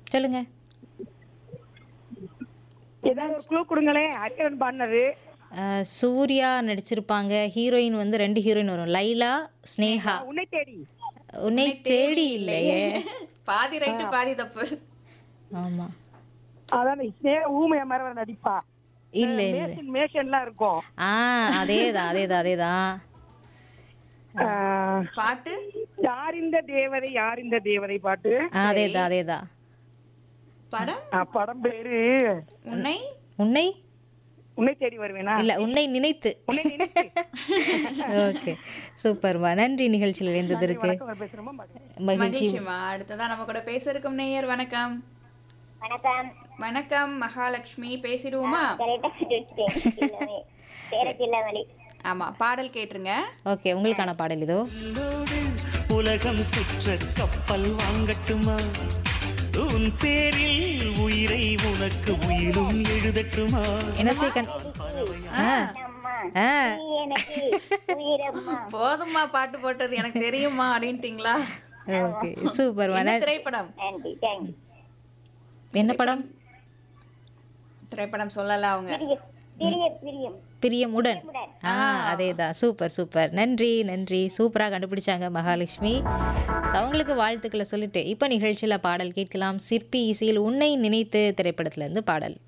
சொல்லுங்க ஏதாவது ஒரு க்ளூ கொடுங்களேன் ஹரிஹரன் பாடினது அஹ், சூர்யா நடிச்சிருப்பாங்க ஹீரோயின் வந்து ரெண்டு ஹீரோயின் வரும் லைலா ஸ்னேகா உன்னை தேடி உன்னை தேடி இல்லையே பாதி ரைட்டு பாதி தப்பு ஆமா அதான் ஸ்னேக ஊமைய மாதிரி ஒரு நடிப்பா இல்ல இல்ல மேஷன் மேஷன்லாம் இருக்கும் ஆ அதேதான் அதேதான் அதேதான் ஆஹ், பாட்டு யார் இந்த தேவதை யார் இந்த தேவதை பாட்டு ஆ, அதேதான் அதேதான் படம் ஆஹ், படம் பேரு உன்னை உன்னை உன்னை தேடி வருவேனா இல்ல உன்னை நினைத்து உன்னை நினைத்து ஓகே சூப்பர்மா நன்றி நிகழ்ச்சியில் இணைந்ததற்கு வணக்கம் பேசுறோமா மகிழ்ச்சி. மகிழ்ச்சி மகிழ்ச்சிமா அடுத்ததா நம்ம கூட பேச இருக்கும் நேயர் வணக்கம் வணக்கம் வணக்கம் மகாலட்சுமி பேசிடுவோமா கரெக்டா சொல்லிட்டேன் பேரத்தில்லவழி ஆமா பாடல் கேட்டுருங்க ஓகே உங்களுக்கான பாடல் இதோ உன்னோடு உலகம் சுற்ற கப்பல் வாங்கட்டுமா உன் பேரில் உயிரை உனக்கு உயிரும் எழுதட்டுமா என்ன செய்ய ஆ அம்மா ஆ நீ எனக்கு உயிரம்மா போதுமா பாட்டு போட்டது எனக்கு தெரியுமா அப்படின்ட்டீங்களா ஓகே சூப்பர்மா என்ன திரைப்படம் நன்றி தேங்க்யூ என்ன படம் திரைப்படம் சொல்லல அவங்க பிரிய பிரியம் பிரியமுடன் ஆ அதேதான் சூப்பர் சூப்பர் நன்றி நன்றி சூப்பராக கண்டுபிடிச்சாங்க மகாலட்சுமி அவங்களுக்கு வாழ்த்துக்களை சொல்லிட்டு இப்போ நிகழ்ச்சியில் பாடல் கேட்கலாம் சிற்பி இசையில் உன்னை நினைத்து திரைப்படத்துல இருந்து பாடல்